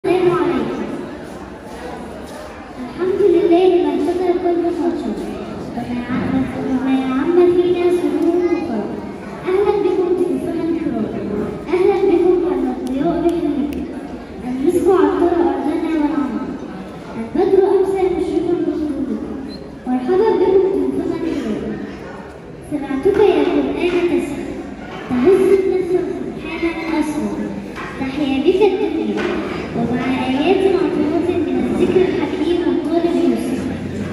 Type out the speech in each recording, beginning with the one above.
السلام عليكم الحمد لله لمن ستر كل خطوة وما عم وما عم فينا سرور وفرح أهلا بكم تلفون الكرام أهلا بكم على الضياء بحلمكم المسك عطر أرضنا والعمر البدر أمسى مشرقا بخطوبكم مرحبا بكم تلفون الكرام سمعتك يا قرآن تسعى تهز النفس سبحان أسرى تحيا بك الدنيا ومع آيات معطوفة من الذكر الحكيم والطالب يوسف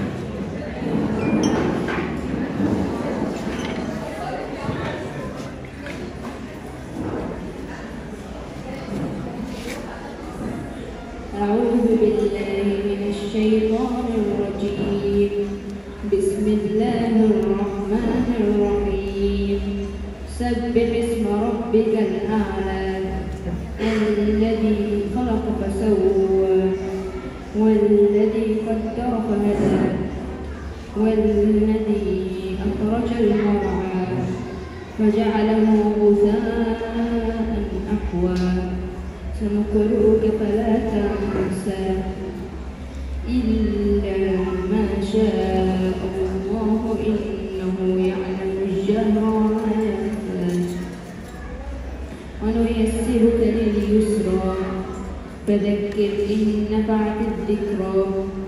أعوذ بالله من الشيطان الرجيم بسم الله الرحمن الرحيم سبح اسم ربك الأعلى الذي خلق فسوى والذي قدر فهدى والذي أخرج المرعى فجعله غثاء أحوى سنقرئك فلا تنسى إلا ما شاء الله إنه يعلم الجهر وما يخفى ونيسرك لليسرى فذكر إن نفعت الذكرى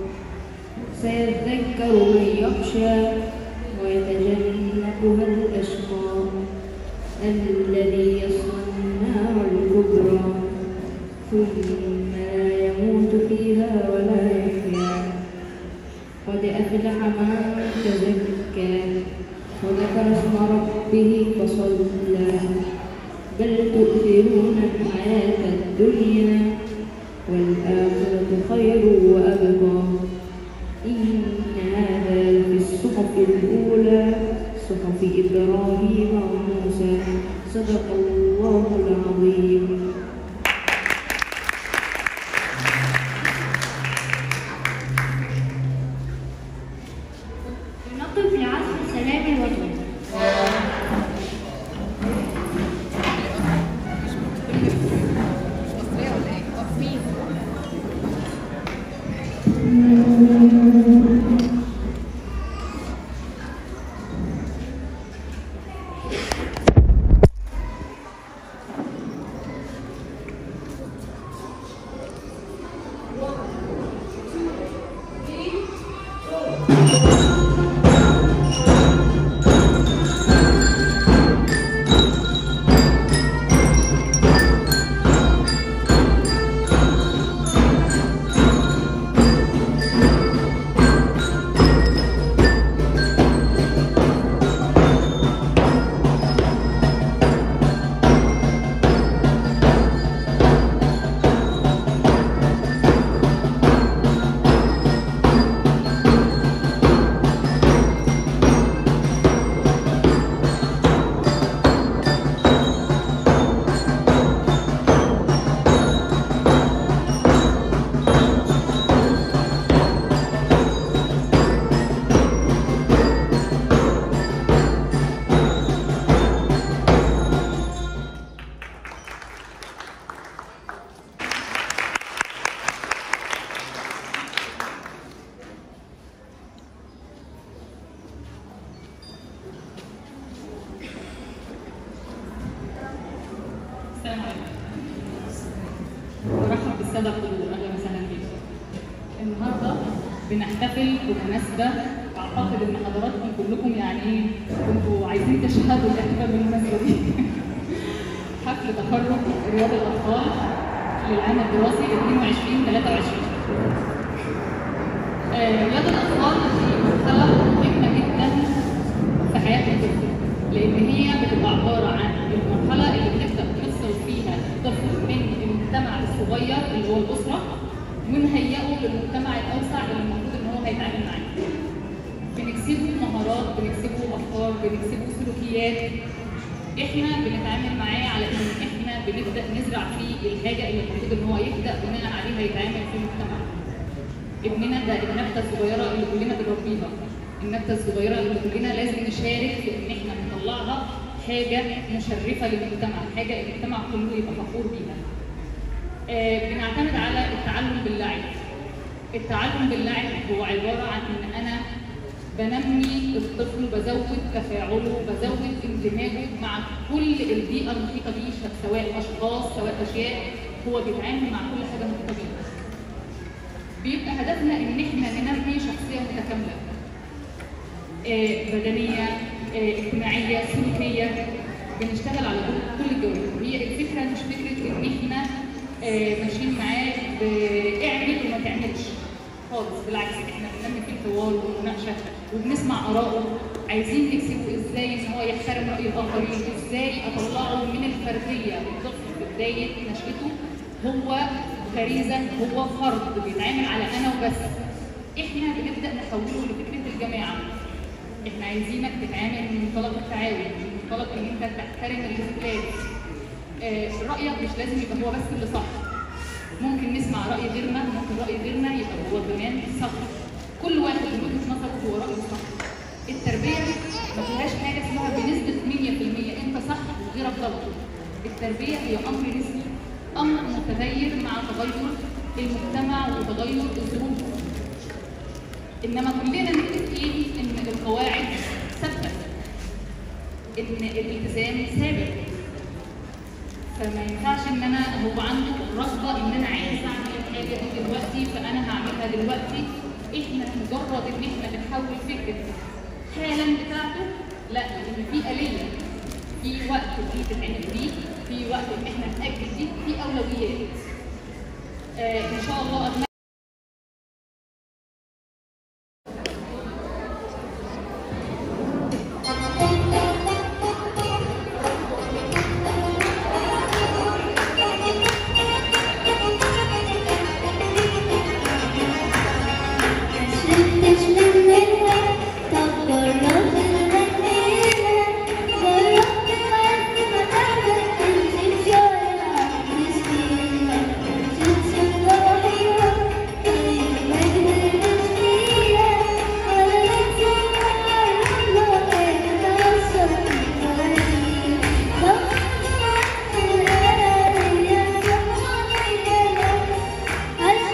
سيذكر من يخشى ويتجنبها الأشقى الذي يصلى النار الكبرى ثم لا يموت فيها ولا يحيا قد أفلح من تزكى وذكر اسم ربه فصلى بل تؤثرون الحياة الدنيا والآخرة خير وأبقى إن هذا في الصحف الأولى صحف إبراهيم وموسى صدق الله العظيم نقف لعصر سلام الوطن السلام عليكم. برحب بالسادة الحضور أهلا وسهلا بكم. النهارده بنحتفل بمناسبة أعتقد إن حضراتكم كلكم يعني كنتوا عايزين تشهدوا الاحتفال بالمناسبة دي. حفل تخرج رياض الأطفال للعام الدراسي 22 23. آه، رياض الأطفال دي مرحلة مهمة جدا في حياة الطفل لأن هي بتبقى عبارة عن المرحلة اللي بنبدأ نفصل فيها الطفل من المجتمع الصغير اللي هو الأسرة ونهيئه للمجتمع الأوسع اللي المفروض إن هو هيتعامل معاه. بنكسبه مهارات، بنكسبه أفكار، بنكسبه سلوكيات احنا بنتعامل معاه على ان احنا بنبدا نزرع فيه الحاجه اللي المفروض ان هو يبدا بناء عليها يتعامل في المجتمع. ابننا ده النبته الصغيره اللي كلنا بنربيها النبته الصغيره اللي كلنا لازم نشارك في ان احنا نطلعها حاجه مشرفه للمجتمع حاجه المجتمع كله يبقى فخور بيها آه، بنعتمد على التعلم باللعب التعلم باللعب هو عباره عن ان انا بنمي الطفل بزود تفاعله بزود اندماجه مع كل البيئه المحيطه بيه سواء اشخاص سواء اشياء هو بيتعامل مع كل حاجه محيطه بيه بيبقى هدفنا ان احنا ننمي شخصيه متكامله آه، بدنيه آه، اجتماعيه سلوكيه بنشتغل على كل- كل الجوانب هي الفكره مش فكره ان احنا آه، ماشيين معاه باعمل وما تعملش خالص بالعكس احنا بننمي فيه الحوار والمناقشه وبنسمع اراءه عايزين نكسبه ازاي ان هو يحترم راي الاخرين ازاي اطلعه من الفرديه الطفل في بدايه نشأته هو غريزه هو فرد بيتعامل على انا وبس احنا بنبدا نحوله لفكره الجماعه احنا عايزينك تتعامل من منطلق التعاون من منطلق ان انت تحترم الاختلاف آه، رايك مش لازم يبقى هو بس اللي صح ممكن نسمع راي غيرنا ممكن راي غيرنا يبقى هو كمان صح كل واحد من وجهه نظره هو رايه صح التربيه ما فيهاش حاجه اسمها بنسبه 100% انت صح وغيرك غلط التربيه هي امر نسبي امر متغير مع تغير المجتمع وتغير الظروف انما كلنا متفقين ان القواعد ثابته ان الالتزام ثابت فما ينفعش ان انا هو عنده رغبه ان انا عايز اعمل الحاجه دي دلوقتي فانا هعملها دلوقتي احنا مجرد ان احنا بنحول فكره حالا بتاعته لا ان في اليه في وقت دي تتعمل فيه في وقت ان احنا ناجل فيه في اولويات آه ان شاء الله أتمنى شفتش منها طب جربت نغنيها جربت بس ما تعرف تمشي في شارع تشتيها مشيتش بروحيها طيب ما قدرتش فيها ولا لسه الله كانت عالشط فريقها ضغطت عليا يا صحابي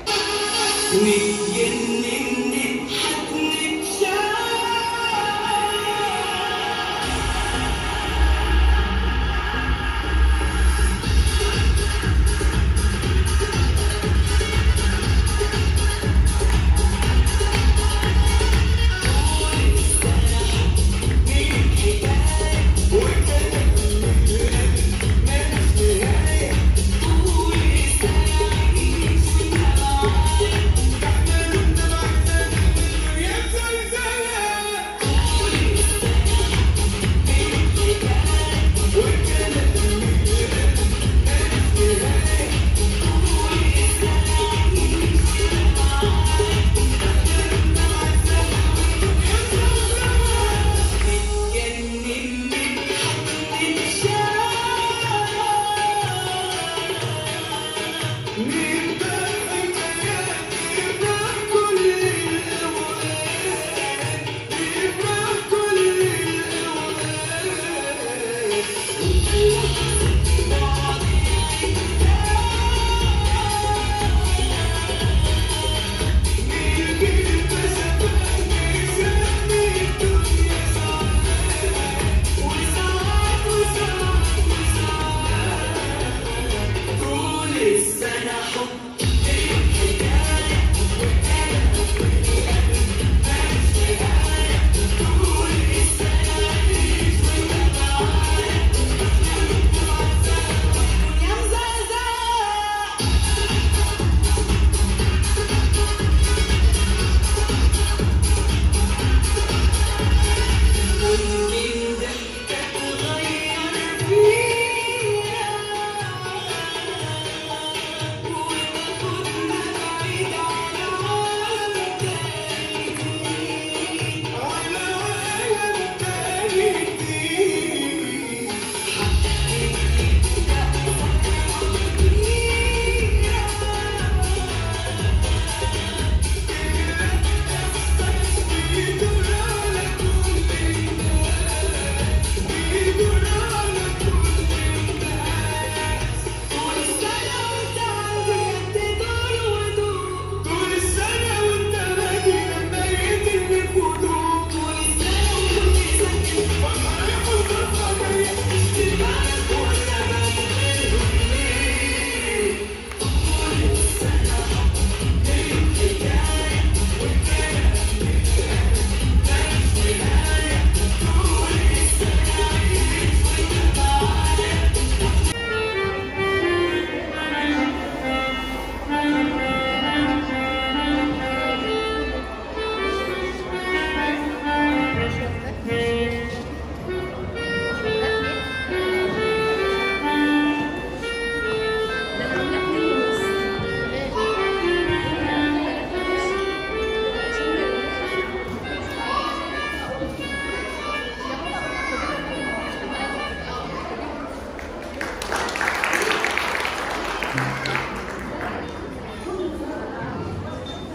ويجنني حتنك شاي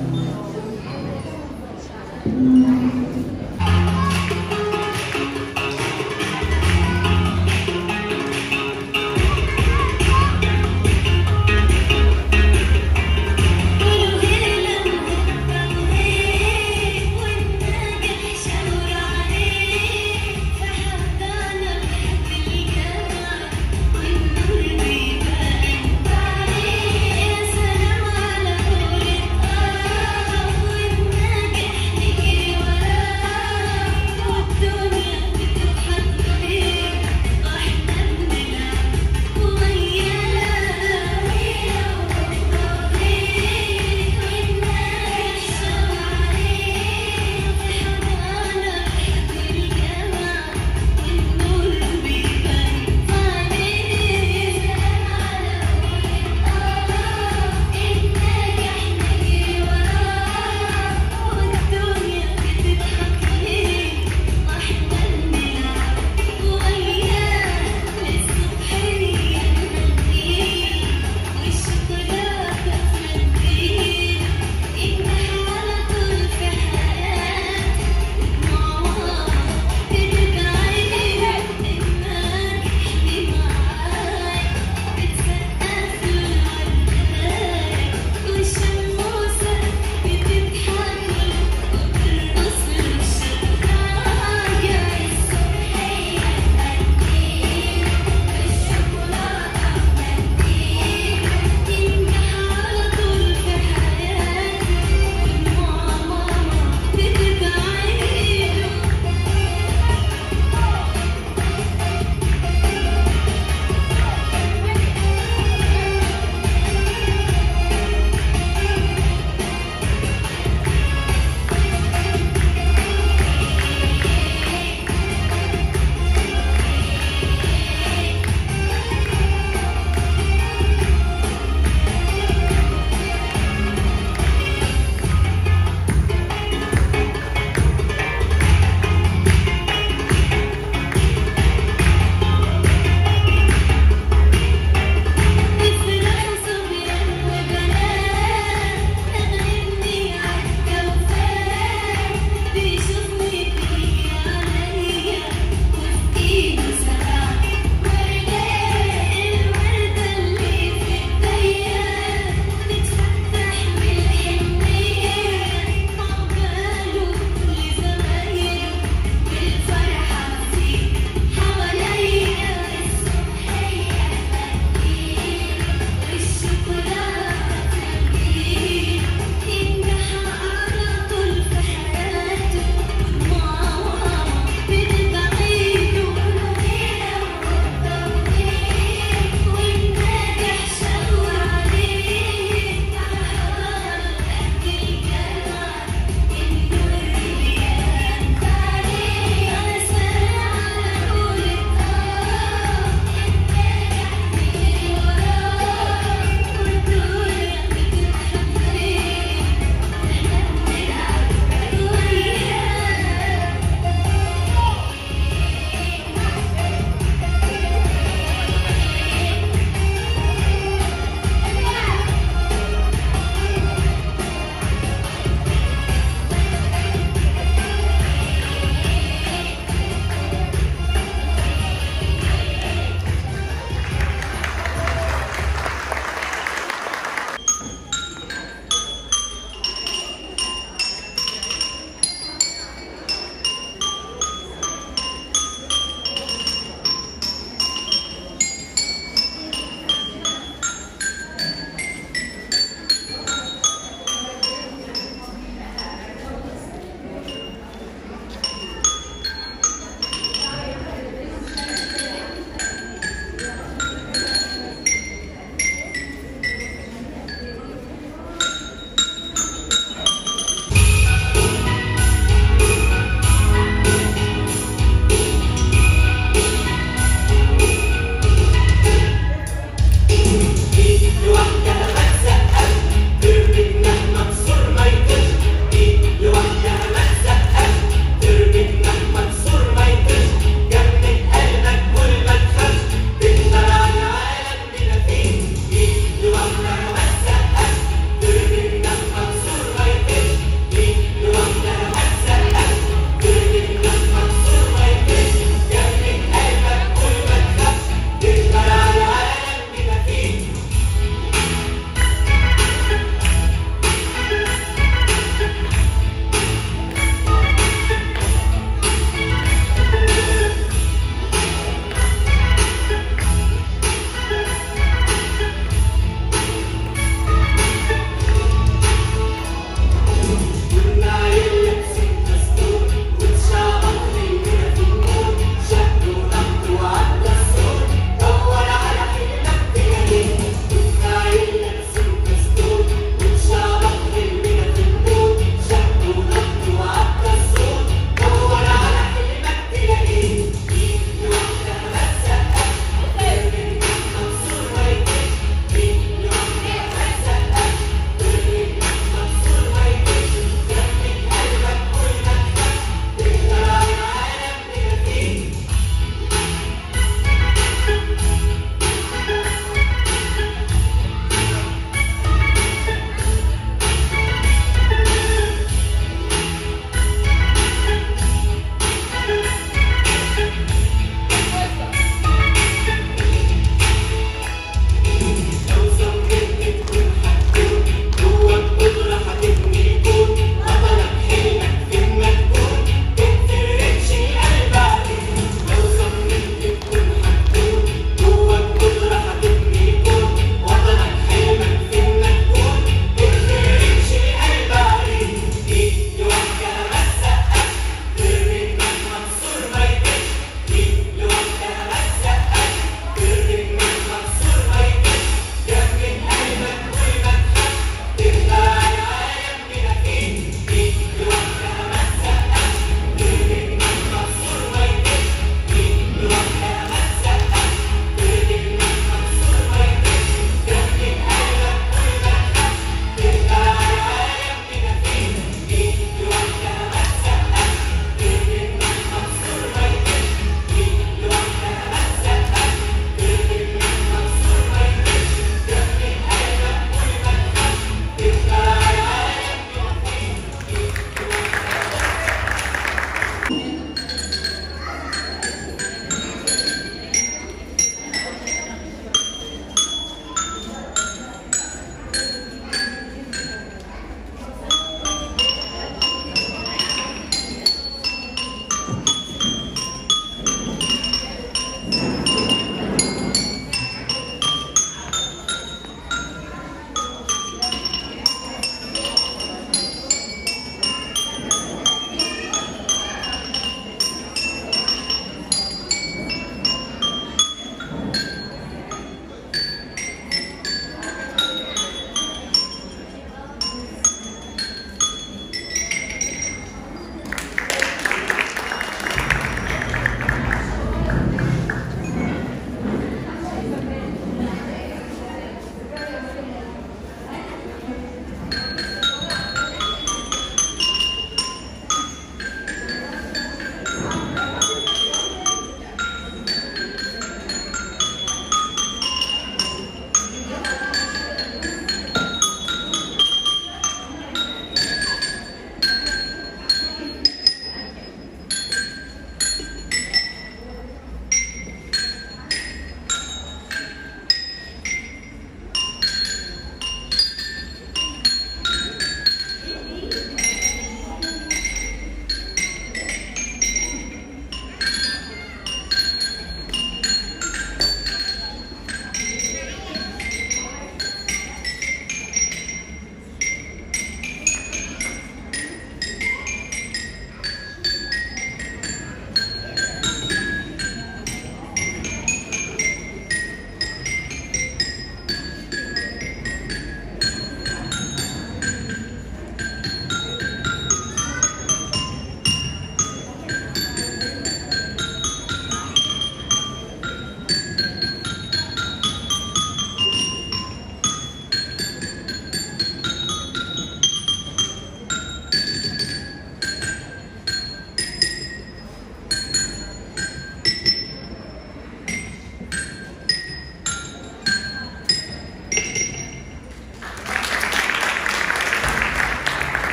يا سلام على طول الطرف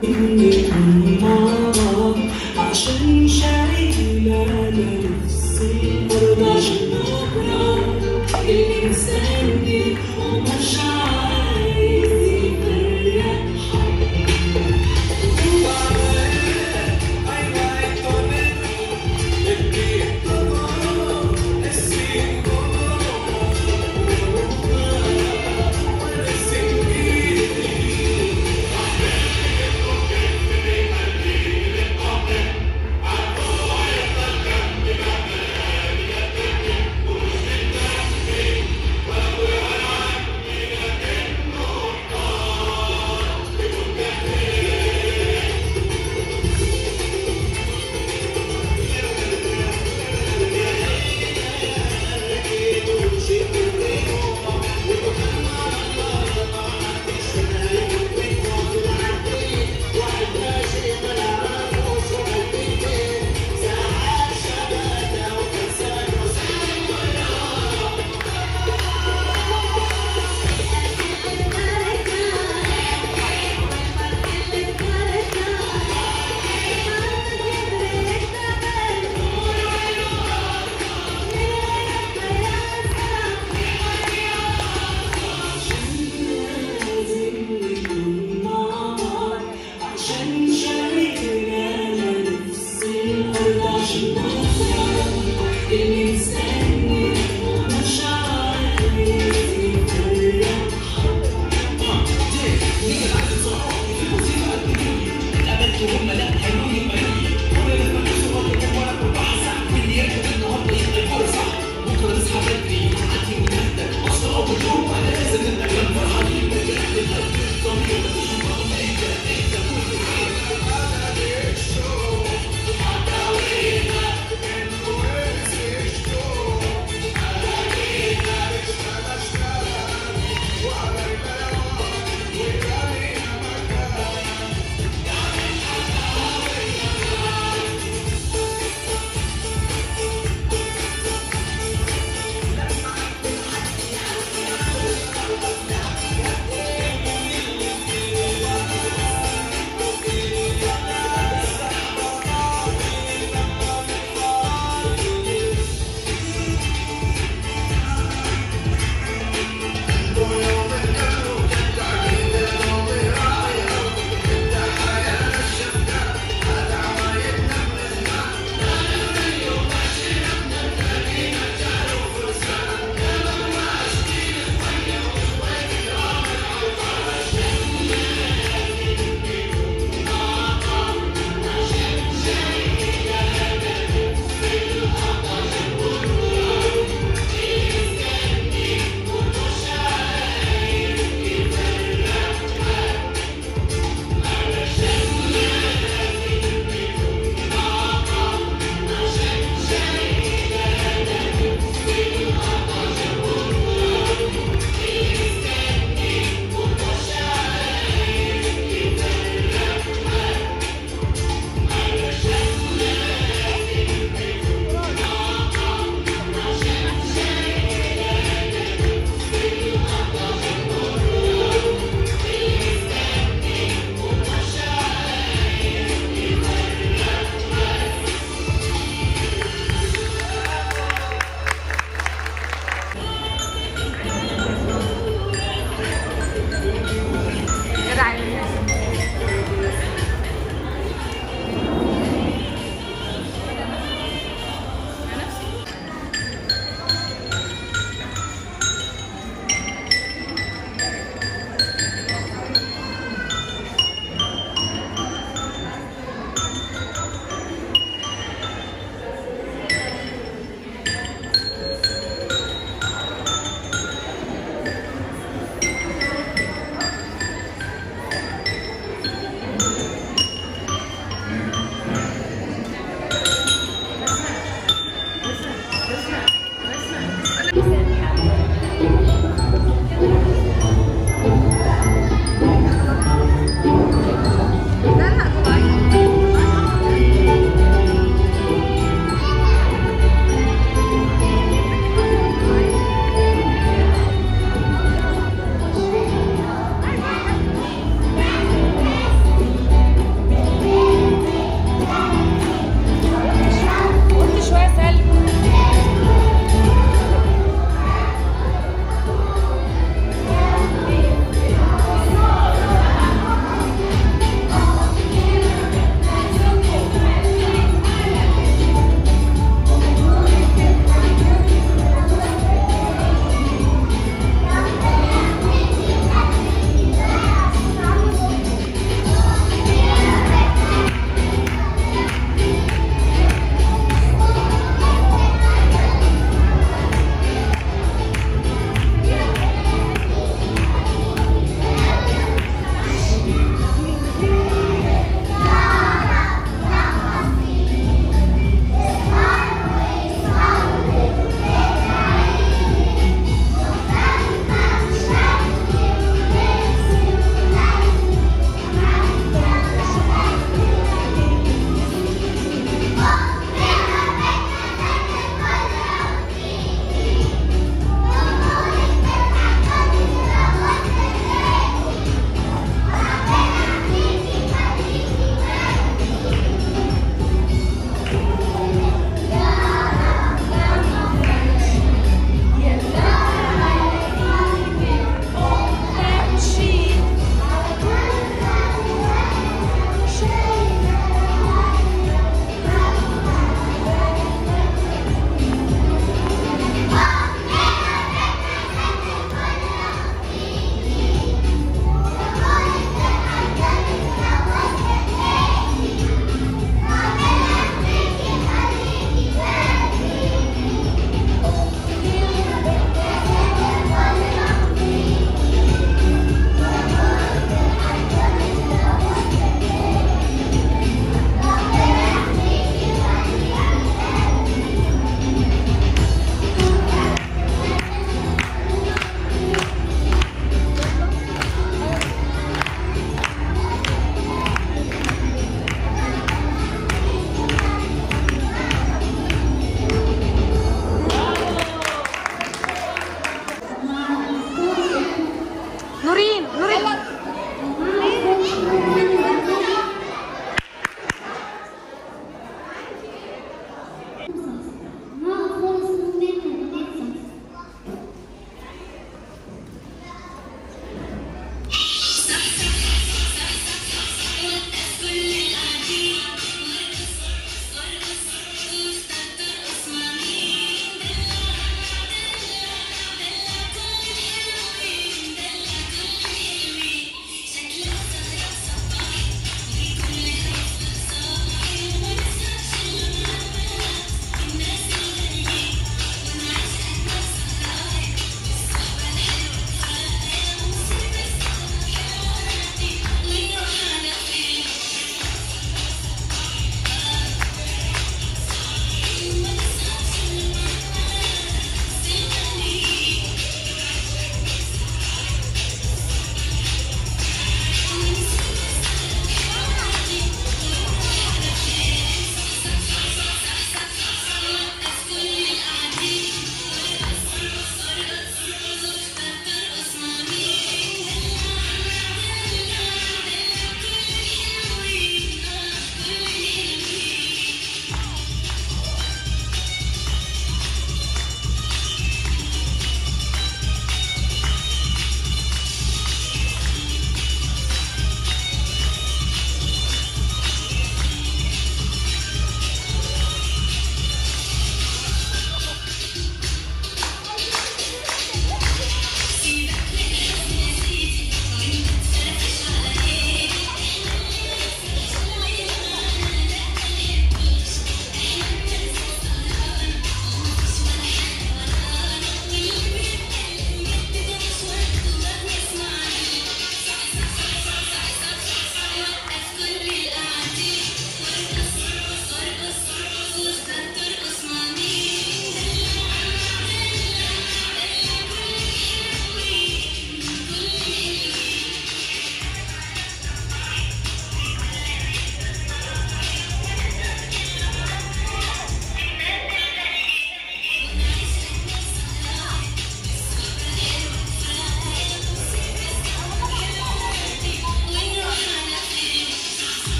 نكون مع بعض عشان شايلة نفس الأرض عشان بكرة اللي مستني ومش عايز يفرق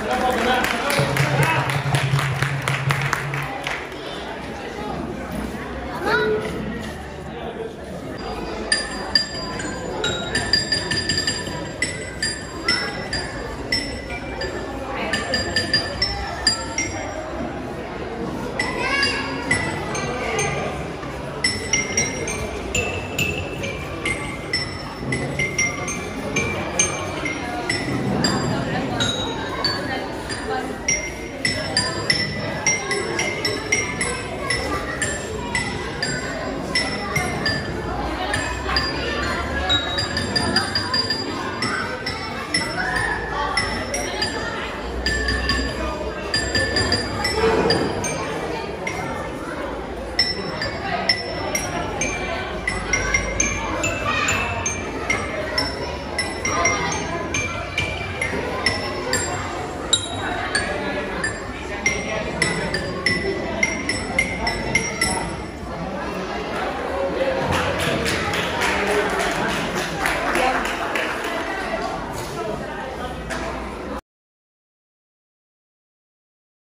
السلام يا جماعه